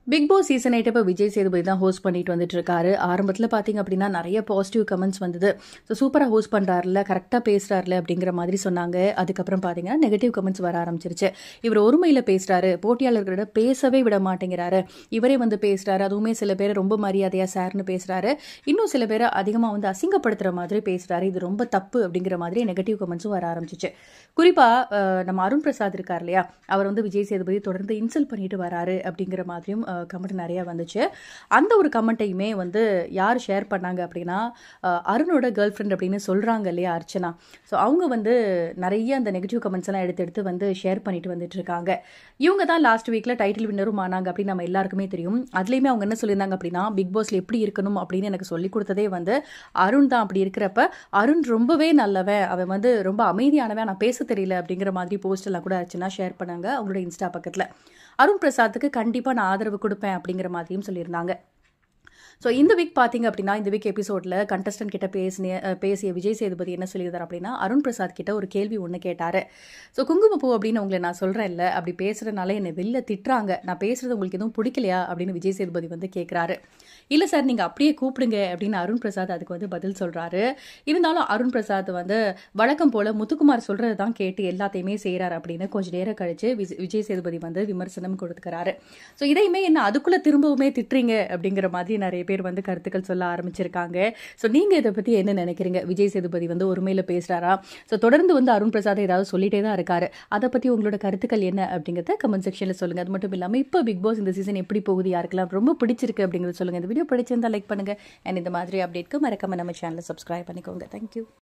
big Boss season eight இப்போ விஜய் சேதுபதி தான் host பண்ணிட்டு வந்துட்டு இருக்காரு ஆரம்பத்தில் பார்த்தீங்க அப்படின்னா நிறைய பாசிட்டிவ் கமெண்ட்ஸ் வந்தது ஸோ சூப்பராக ஹோஸ்ட் பண்ணுறாருல கரெக்டாக பேசுறாருல அப்படிங்கிற மாதிரி சொன்னாங்க அதுக்கப்புறம் பார்த்தீங்கன்னா நெகட்டிவ் கமெண்ட்ஸ் வர ஆரம்பிச்சிருச்சு இவர் ஒருமையில் பேசுறாரு போட்டியாளர்களிட பேசவே விட மாட்டேங்கிறாரு இவரே வந்து பேசுறாரு அதுவுமே சில பேர் ரொம்ப மரியாதையாக சார்னு பேசுறாரு இன்னும் சில பேரை அதிகமாக வந்து அசிங்கப்படுத்துற மாதிரி பேசுறாரு இது ரொம்ப தப்பு அப்படிங்கிற மாதிரி நெகட்டிவ் கமெண்ட்ஸும் வர ஆரம்பிச்சிச்சு குறிப்பாக நம்ம அருண் பிரசாத் இருக்கார் இல்லையா அவர் வந்து விஜய் சேதுபதி தொடர்ந்து இன்சல்ட் பண்ணிட்டு வராரு அப்படிங்கிற மாதிரியும் கமெண்ட் நிறைய வந்துச்சு அந்த ஒரு கமெண்ட்டையுமே வந்து யார் ஷேர் பண்ணாங்க அப்படின்னா அஹ், அருணோட கேர்ள் ஃப்ரெண்ட் அப்படின்னு சொல்கிறாங்க இல்லையா அர்ச்சனா ஸோ அவங்க வந்து நிறைய அந்த நெகட்டிவ் கமெண்ட்ஸ் எல்லாம் எடுத்து எடுத்து வந்து ஷேர் பண்ணிட்டு வந்துட்டு இருக்காங்க இவங்க தான் லாஸ்ட் வீக்கில் டைட்டில் வின்னரும் ஆனாங்க அப்படின்னு நம்ம எல்லாருக்குமே தெரியும் அதுலேயுமே அவங்க என்ன சொல்லியிருந்தாங்க அப்படின்னா பிக் பாஸ்ல எப்படி இருக்கணும் அப்படின்னு எனக்கு சொல்லி கொடுத்ததே வந்து அருண் தான் அப்படி இருக்கிறப்ப அருண் ரொம்பவே நல்லவன் அவன் வந்து ரொம்ப அமைதியானவன் நான் பேச தெரியல அப்படிங்கிற மாதிரி போஸ்ட் எல்லாம் கூட அர்ச்சனா ஷேர் பண்ணாங்க அவங்களோட இன்ஸ்டா பக்கத்தில் அருண் பிரசாத்துக்கு கண்டிப்பாக நான் ஆதரவு கொடுப்பேன் அப்படிங்கிற மாதிரியும் சொல்லியிருந்தாங்க ஸோ இந்த வீக் பார்த்தீங்க அப்படின்னா இந்த வீக் எபிசோடில் கண்டஸ்டன்ட் கிட்ட பேசின அஹ், பேசிய விஜய் சேதுபதி என்ன சொல்லியிருந்தார் அப்படின்னா அருண் பிரசாத் கிட்ட ஒரு கேள்வி ஒன்று கேட்டார் ஸோ குங்குமப்பூ அப்படின்னு உங்களை நான் சொல்கிறேன் இல்லை அப்படி பேசுகிறனால என்னை வெளில திட்டுறாங்க நான் பேசுறது உங்களுக்கு எதுவும் பிடிக்கலையா அப்படின்னு விஜய் சேதுபதி வந்து கேட்குறாரு இல்லை சார் நீங்கள் அப்படியே கூப்பிடுங்க அப்படின்னு அருண் பிரசாத் அதுக்கு வந்து பதில் சொல்கிறாரு இருந்தாலும் அருண் பிரசாத் வந்து வழக்கம் போல் முத்துக்குமார் சொல்கிறது தான் கேட்டு எல்லாத்தையுமே செய்கிறார் அப்படின்னு கொஞ்சம் நேரம் கழிச்சு விஜய் விஜய் சேதுபதி வந்து விமர்சனம் கொடுத்துக்கிறாரு ஸோ இதையுமே என்ன அதுக்குள்ளே திரும்பவுமே திட்டுறீங்க அப்படிங்கிற மாதிரி நிறைய பேர் வந்து கருத்துக்கள் சொல்ல ஆரம்பிச்சிருக்காங்க ஸோ நீங்கள் இதை பற்றி என்ன நினைக்கிறீங்க விஜய் சேதுபதி வந்து ஒருமையில் பேசுகிறாரா ஸோ தொடர்ந்து வந்து அருண் பிரசாத் ஏதாவது சொல்லிட்டே தான் இருக்காரு அதை பற்றி உங்களோட கருத்துக்கள் என்ன அப்படிங்கிறத கமெண்ட் செக்ஷனில் சொல்லுங்கள் அது மட்டும் இல்லாமல் இப்போ பிக் பாஸ் இந்த சீசன் எப்படி போகுது யாருக்கெல்லாம் ரொம்ப பிடிச்சிருக்கு அப்படிங்கிறத சொல்லுங்கள் இந்த வீடியோ பிடிச்சிருந்தா லைக் பண்ணுங்கள் அண்ட் இந்த மாதிரி அப்டேட்க்கு மறக்காம நம்ம சேனலை சப்ஸ்கிரைப் பண்ணிக்கோங்க தேங்க்யூ